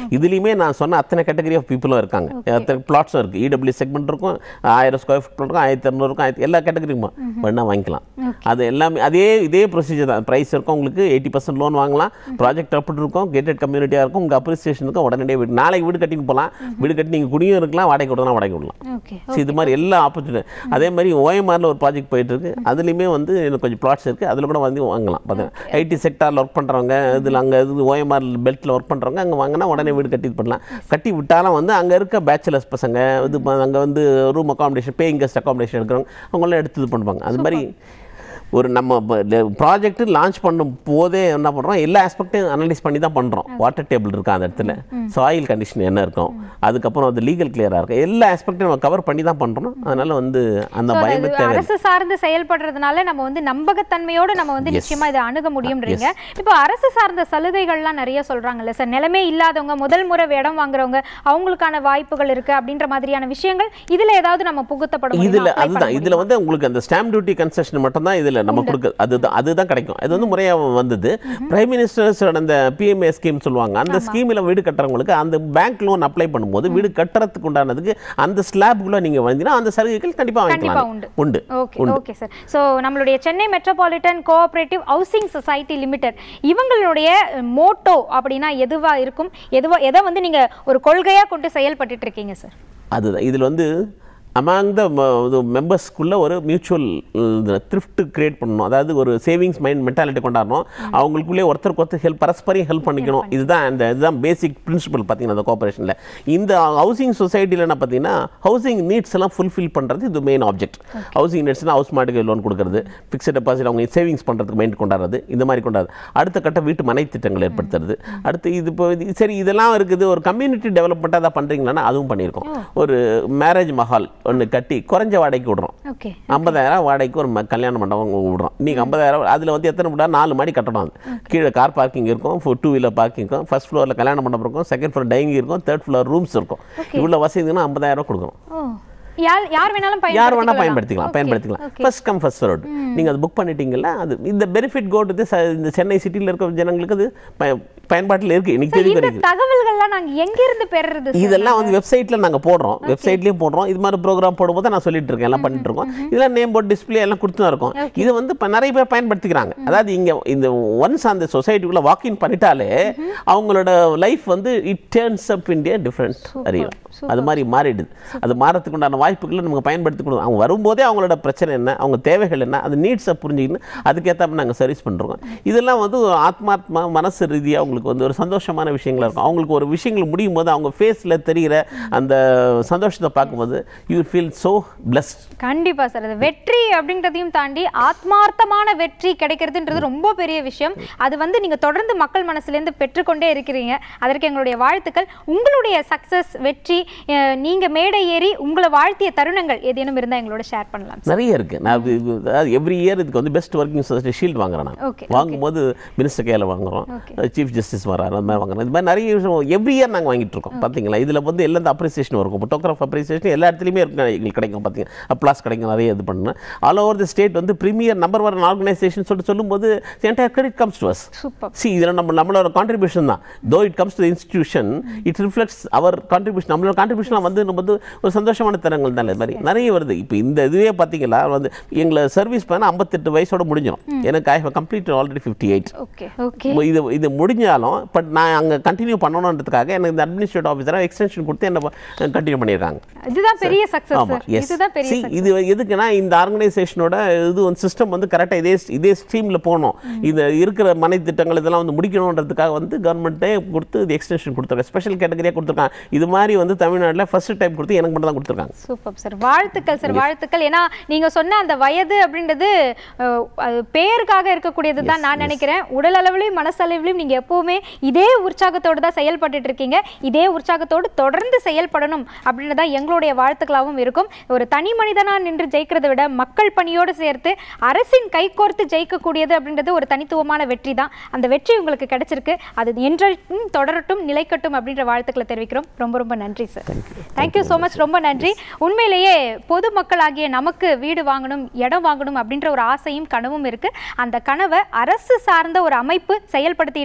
இதுலேயுமே நான் சொன்ன அத்தனை கேட்டகரி ஆஃப் பீப்புளும் இருக்காங்க அத்தனை பிளாட்ஸும் இருக்குது இடபிள்யூ செக்மெண்ட் இருக்கும் ஆயிரம் ஸ்கொயர் ஃபீட் இருக்கும் ஆயிரத்தி இரநூறு இருக்கும் ஆயிரத்தி எல்லா கேட்டகரியுமா வேணால் வாங்கிக்கலாம் அது எல்லாமே அதே இதே ப்ரொசீஜர் தான் ப்ரைஸ் இருக்கும் உங்களுக்கு எயிட்டி பர்சன்ட் லோன் வாங்கலாம் ப்ராஜெக்ட் அப்படி இருக்கும் கேட்டட் கம்யூனிட்டியாக இருக்கும் உங்கள் அப்ரிசியேஷன் இருக்கும் உடனடியே வீடு நாளைக்கு வீடு கட்டிட்டு போகலாம் வீடு கட்டி நீங்கள் குடியும் இருக்கலாம் வாடகை விடலாம் வாடகை விடலாம் ஓகே ஸோ இது மாதிரி எல்லா ஆப்பர்ச்சுனிட்டி அதே மாதிரி ஓஎம்ஆரில் ஒரு ப்ராஜெக்ட் போயிட்டு இருக்கு அதுலேயுமே வந்து எனக்கு கொஞ்சம் ப்ளாட்ஸ் இருக்குது அதில் கூட வந்து வாங்கலாம் பார்த்தீங்கன்னா ஐடி செக்டாரில் ஒர்க் பண்ணுறவங்க இதில் அங்கே இது ஓஎம்ஆர் பெல்ட்டில் ஒர்க் பண்ணுறவங்க அங்கே வாங்கினா உடனே வீடு கட்டி இது பண்ணலாம் கட்டி விட்டாலும் வந்து அங்கே இருக்க பேச்சுலர்ஸ் பசங்க இது அங்கே வந்து room accommodation paying guest accommodation எடுக்கிறவங்க அவங்களாம் எடுத்து இது பண்ணுவாங்க அது மாதிரி ஒரு நம்ம ப்ராஜெக்ட் லான்ச் பண்ணும் போதே என்ன பண்ணுறோம் எல்லா ஆஸ்பெக்ட்டையும் அனலைஸ் பண்ணி தான் பண்ணுறோம் வாட்டர் டேபிள் இருக்கா அந்த இடத்துல சாயில் கண்டிஷன் என்ன இருக்கும் அதுக்கப்புறம் அது லீகல் கிளியராக இருக்கும் எல்லா ஆஸ்பெக்ட்டையும் நம்ம கவர் பண்ணி தான் பண்ணுறோம் அதனால வந்து அந்த So, பயமே அது தேவை அரசு சார்ந்து செயல்படுறதுனால நம்ம வந்து நம்பகத்தன்மையோட நம்ம வந்து நிச்சயமா இதை அணுக முடியும்ன்றீங்க இப்போ அரசு சார்ந்த சலுகைகள்லாம் நிறைய சொல்றாங்கல்ல சார் நிலமே இல்லாதவங்க முதல் முறை இடம் வாங்குறவங்க அவங்களுக்கான வாய்ப்புகள் இருக்கு அப்படின்ற மாதிரியான விஷயங்கள் இதுல ஏதாவது நம்ம புகுத்தப்பட முடியுமா? இதுல apply பண்ண அதுதான் இதுல வந்து உங்களுக்கு அந்த ஸ்டாம்ப் டியூட்டி கன்செஷன் மட்டும் தான் இதுல நம்ம கொடுக்க அதுதான் அதுதான் கிடைக்கும் அது வந்து முறையா வந்தது பிரைம் மினிஸ்டர்ஸ் அந்த பிஎம்ஏ ஸ்கீம் சொல்லுவாங்க அந்த ஸ்கீம்ல வீடு கட்டுறவங்களுக்கு அந்த பேங்க் லோன் அப்ளை பண்ணும்போது வீடு கட்டுறதுக்கு உண்டானதுக்கு அந்த ஸ்லாப்குள்ள நீங்க வந்தீங்கன்னா அந்த சலுகைகள் கண்டிப்பா கண்டிப்பா வாங்கிக்கலாம் உண்டு உண்டு ஓகே ஓகே சார் ஸோ நம்மளுடைய Chennai metropolitan cooperative housing society limited இவங்களுடைய மோட்டோ அப்படின்னா எதுவா இருக்கும் எதுவா எதை வந்து நீங்க ஒரு கொள்கையா கொண்டு செயல்பட்டுட்டு இருக்கீங்க சார் அதுதான் இதில் வந்து அமாங் த மெம்பர்ஸ்க்குள்ள ஒரு மியூச்சுவல் த்ரிஃப்ட் கிரியேட் பண்ணணும் அதாவது ஒரு சேவிங்ஸ் மைண்ட் மென்டாலிட்டி கொண்டாடணும் அவங்களுக்குள்ளே ஒருத்தருக்கு ஒருத்தர் ஹெல்ப் பரஸ்பரையும் ஹெல்ப் பண்ணிக்கணும் இதுதான் இந்த இதுதான் பேசிக் பிரின்சிபல் பார்த்தீங்கன்னா அந்த கோஆபரேஷனில் இந்த ஹவுசிங் சொசைட்டியில் என்ன பார்த்தீங்கன்னா ஹவுசிங் நீட்ஸ் எல்லாம் ஃபுல்ஃபில் பண்ணுறது இது மெயின் ஆப்ஜெக்ட் ஹவுசிங் நீட்ஸ்னால் ஹவுஸ் மாட்டுக்கு லோன் கொடுக்கறது ஃபிக்ஸட் டெபாசிட் அவங்க சேவிங்ஸ் பண்ணுறதுக்கு மைண்ட் கொண்டாடுறது இந்த மாதிரி கொண்டாடுறது அடுத்த கட்ட வீட்டு மனை திட்டங்கள் ஏற்படுத்துறது அடுத்து இது இப்போ இது- சரி இதெல்லாம் இருக்குது ஒரு கம்யூனிட்டி டெவலப்மெண்ட்டாக தான் பண்ணுறீங்களான்னா அதுவும் பண்ணியிருக்கோம் ஒரு மேரேஜ் மஹால் ஒன்று கட்டி குறைஞ்ச வாடகைக்கு விடுறோம் ஓகே ஐம்பதாயிரம் வாடகைக்கு ஒரு ம- கல்யாண மண்டபம் விடுறோம் நீங்கள் ஐம்பதாயிரம் அதில் வந்து எத்தனை விடா நாலு மாடி கட்டணும் அது கீழே கார் பார்க்கிங் இருக்கும் டூ வீலர் பார்க்கிங் இருக்கும் ஃபர்ஸ்ட் ஃப்ளோரில் கல்யாண மண்டபம் இருக்கும் செகண்ட் ஃப்ளோர் டைனிங் இருக்கும் தேர்ட் ஃப்ளோர் ரூம்ஸ் இருக்கும் இவ்வளோ வசதினா ஐம்பதாயிரம் கொடுக்கணும் ஓ யார் யார் வேணாலும் யார் வேணால் பயன்படுத்திக்கலாம். பயன்படுத்திக்கலாம் Okay, பயன்படுத்திக்கலாம் okay. First come first served நீங்கள் அது புக் பண்ணிட்டீங்கல்ல அது இந்த பெனிஃபிட் கோட்டு இந்த சென்னை சிட்டியில் இருக்க ஜனங்களுக்கு அது பய- பயன்பாட்டில் இருக்குது இன்னைக்கு தேதி இந்த வரைக்கும் தகவல்கள்லாம் நாங்க எங்க இருந்து பெறுறது sir? இதெல்லாம் வந்து வெப்சைட்ல நாங்க போடுறோம் வெப்சைட்லயும் போடுறோம் இது மாதிரி ப்ரோக்ராம் போடும்போது நான் சொல்லிட்டு இருக்கேன் எல்லாம் பண்ணிட்டு இருக்கோம் இதெல்லாம் நேம் போர்ட் டிஸ்ப்ளே எல்லாம் கொடுத்து தான் இருக்கோம் இது வந்து இப்ப நிறைய பேர் பயன்படுத்திக்கிறாங்க அதாவது இங்க இந்த ஒன்ஸ் அந்த சொசைட்டிக்குள்ள வாக்கின் பண்ணிட்டாலே அவங்களோட லைஃப் வந்து it turns up in a different அறியும் அது மாதிரி மாறிடுது அது மாறத்துக்கு உண்டான வாய்ப்புகளை நமக்கு பயன்படுத்தி கொடுக்கும் அவங்க வரும்போதே அவங்களோட பிரச்சனை என்ன அவங்க தேவைகள் என்ன அது நீட்ஸை புரிஞ்சுக்கின்னு அதுக்கேற்ற மாதிரி நாங்கள் சர்வீஸ் பண்ணுறோம் இதெல்லாம் வந்து ஒரு ஆத்மாத்மா மனசு ரீதியாக அவங்களுக்கு வந்து ஒரு சந்தோஷமான விஷயங்களா இருக்கும் அவங்களுக்கு ஒரு விஷயங்கள் முடியும் போது அவங்க ஃபேஸில் தெரிகிற அந்த சந்தோஷத்தை பார்க்கும்போது யூ ஃபீல் ஸோ பிளஸ்ட் கண்டிப்பா சார் அது வெற்றி அப்படின்றதையும் தாண்டி ஆத்மார்த்தமான வெற்றி கிடைக்கிறதுன்றது ரொம்ப பெரிய விஷயம் அது வந்து நீங்க தொடர்ந்து மக்கள் மனசுல இருந்து பெற்றுக்கொண்டே இருக்கிறீங்க அதற்கு எங்களுடைய வாழ்த்துக்கள் உங்களுடைய சக்சஸ் வெற்றி அஹ், நீங்க மேடை ஏறி உங்களை வாழ்த்திய தருணங்கள் ஏதேனும் இருந்தா எங்களோட ஷேர் பண்ணலாம் நிறைய இருக்கு நான் எவ்ரி இயர் இதுக்கு வந்து பெஸ்ட் ஒர்க்கிங் சொசைட்டி ஷீல்ட் வாங்குறேன் நான் Okay, வாங்கும்போது மினிஸ்டர் கையில் வாங்குறோம் சீஃப் ஜஸ்டிஸ் வராரு அந்த மாதிரி வாங்குறோம் இது மாதிரி நிறைய விஷயம் எவ்ரி இயர் நாங்கள் வாங்கிட்டு இருக்கோம் பார்த்தீங்களா இதில் வந்து எல்லா இந்த அப்ரிசியேஷன் இருக்கும் ஃபோட்டோகிராஃப் அப்ரிசியேஷன் எல்லா இடத்துலையுமே இருக்கு எங்களுக்கு கிடைக்கும் பார்த்தீங்க அப்ளாஸ் கிடைக்கும் நிறைய இது பண்ணேன் ஆல் ஓவர் தி ஸ்டேட் வந்து ப்ரீமியர் நம்பர் ஒன் ஆர்கனைசேஷன் சொல்லிட்டு சொல்லும்போது entire credit comes to us super சி இதில் நம்ம நம்மளோட கான்ட்ரிபியூஷன் தான் though it comes to institution it reflects our contribution நம்மளோட கான்ட்ரிபியூஷன் வந்து நம்ம வந்து ஒரு சந்தோஷமான தரங்கள் தான் இது மாதிரி நிறைய வருது இப்போ இந்த இதுவே பார்த்தீங்களா வந்து எங்களை சர்வீஸ் பண்ண ஐம்பத்தெட்டு வயசோட முடிஞ்சிடும் எனக்கு I have complete already fifty eight okay okay இது இது முடிஞ்சாலும் பட் நான் அங்கே கண்டினியூ பண்ணணுன்றதுக்காக எனக்கு இந்த அட்மினிஸ்ட்ரேட்டிவ் ஆஃபீஸராக எக்ஸ்டென்ஷன் கொடுத்து என்ன கண்டினியூ பண்ணியிருக்காங்க இதுதான் பெரிய சக்சஸ் ஆமா எஸ் இதுதான் பெரிய See, இது எதுக்குன்னா இந்த ஆர்கனைசேஷனோட இது வந்து சிஸ்டம் வந்து கரெக்டாக இதே இதே ஸ்ட்ரீமில் போகணும் இந்த இருக்கிற மனை திட்டங்கள் இதெல்லாம் வந்து முடிக்கணுன்றதுக்காக வந்து கவர்மெண்ட்டே கொடுத்து இது எக்ஸ்டென்ஷன் கொடுத்துருக்காங்க ஸ்பெஷல் கேட்டகரியாக கொடுத்துருக்காங்க இது மாதிரி வந்து தமிழ்நாட்டில் ஃபர்ஸ்ட் டைம் கொடுத்து எனக்கு மட்டும் தான் கொடுத்துருக்காங்க சூப்பர் சார் வாழ்த்துக்கள் சார் வாழ்த்துக்கள் ஏன்னா நீங்க சொன்ன அந்த வயது அப்படின்றது அஹ், அது பேருக்காக இருக்கக்கூடியது தான் நான் நினைக்கிறேன் உடல் அளவிலையும் மனசளவிலையும் நீங்க எப்பவுமே இதே உற்சாகத்தோடு தான் செயல்பட்டுட்டு இருக்கீங்க இதே உற்சாகத்தோடு தொடர்ந்து செயல்படணும் அப்படின்னு தான் எங்களுடைய வாழ்த்துக்களாகவும் இருக்கும் ஒரு தனி மனிதனா நின்று ஜெயிக்கிறதை விட மக்கள் பணியோடு சேர்த்து அரசின் கைகோர்த்து ஜெயிக்கக்கூடியது அப்படின்றது ஒரு தனித்துவமான வெற்றி தான் அந்த வெற்றி உங்களுக்கு கிடைச்சிருக்கு அது என்றைக்கும் தொடரட்டும் நிலைக்கட்டும் அப்படின்ற வாழ்த்துக்களை தெரிவிக்கிறோம் ரொம்ப ரொம்ப நன்றி சார் தேங்க்யூ ஸோ மச் ரொம்ப நன்றி உண்மையிலேயே பொதுமக்களாகிய நமக்கு வீடு வாங்கணும் இடம் வாங்கணும் அப்படின்ற ஒரு ஆசையும் கனவும் இருக்கு அந்த கனவை அரசு சார்ந்த ஒரு அமைப்பு செயல்படுத்திட்டு இருக்காங்க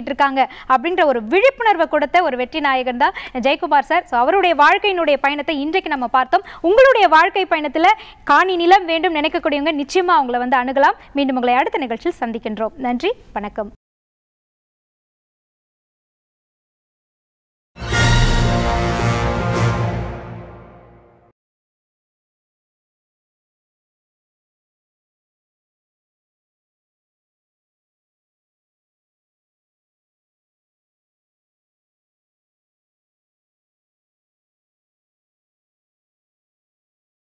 அப்படின்ற ஒரு விழிப்புணர்வை கொடுத்த ஒரு வெற்றி நாயகன் தான் ஜெயக்குமார் சார் ஸோ அவருடைய வாழ்க்கையினுடைய பயணத்தை இன்றைக்கு நம்ம பார்த்தோம் உங்களுடைய வாழ்க்கை பயணத்தில் காணி நிலம் வேண்டும் நினைக்கக்கூடியவங்க நிச்சயமா அவங்கள வந்து அணுகலாம் மீண்டும் உங்களை அடுத்த நிகழ்ச்சியில் சந்திக்கின்றோம் நன்றி வணக்கம்